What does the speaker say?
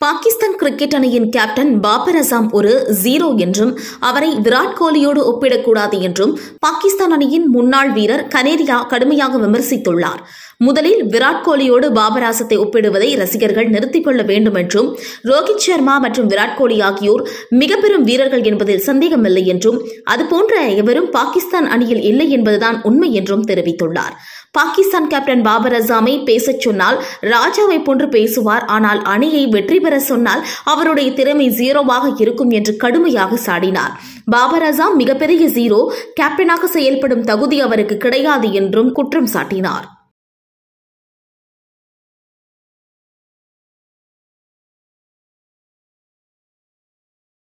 Pakistan cricket அணியின் captain Babar Azam ஒரு zero என்றும் அவரை விராட் கோலியோடு ஒப்பிடக்கூடாது என்றும் பாகிஸ்தான் அணியின் முன்னாள் வீரர் கனேரியா கடுமையாக விமர்சித்துள்ளார் முதலில் விராட் கோலியோடு பாபர் ஆசத்தை ஒப்பிடுவதை ரசிகர்கள் நிறுத்திக் கொள்ள வேண்டும் என்றும் ரோஹித் சர்மா மற்றும் விராட் கோலி ஆகியோர் மிக பெரும் வீரர்கள் என்பதில் சந்தேகமில்லை என்றும் அதுபோன்ற எவரும் பாகிஸ்தான் அணியில் இல்லை என்பதுதான் உண்மை என்றும் தெரிவித்துள்ளார் பாகிஸ்தான் கேப்டன் பாபர் அசாமை பேசச் சொன்னால் ராஜாவை போன்று பேசுவார் ஆனால் அணியை வெற்றி பெற சொன்னால் அவருடைய திறமை ஜீரோவாக இருக்கும் என்று கடுமையாக சாடினார் பாபர் அசாம் மிகப்பெரிய ஜீரோ கேப்டனாக செயல்படும் தகுதி அவருக்கு கிடையாது என்றும் குற்றம் சாட்டினார்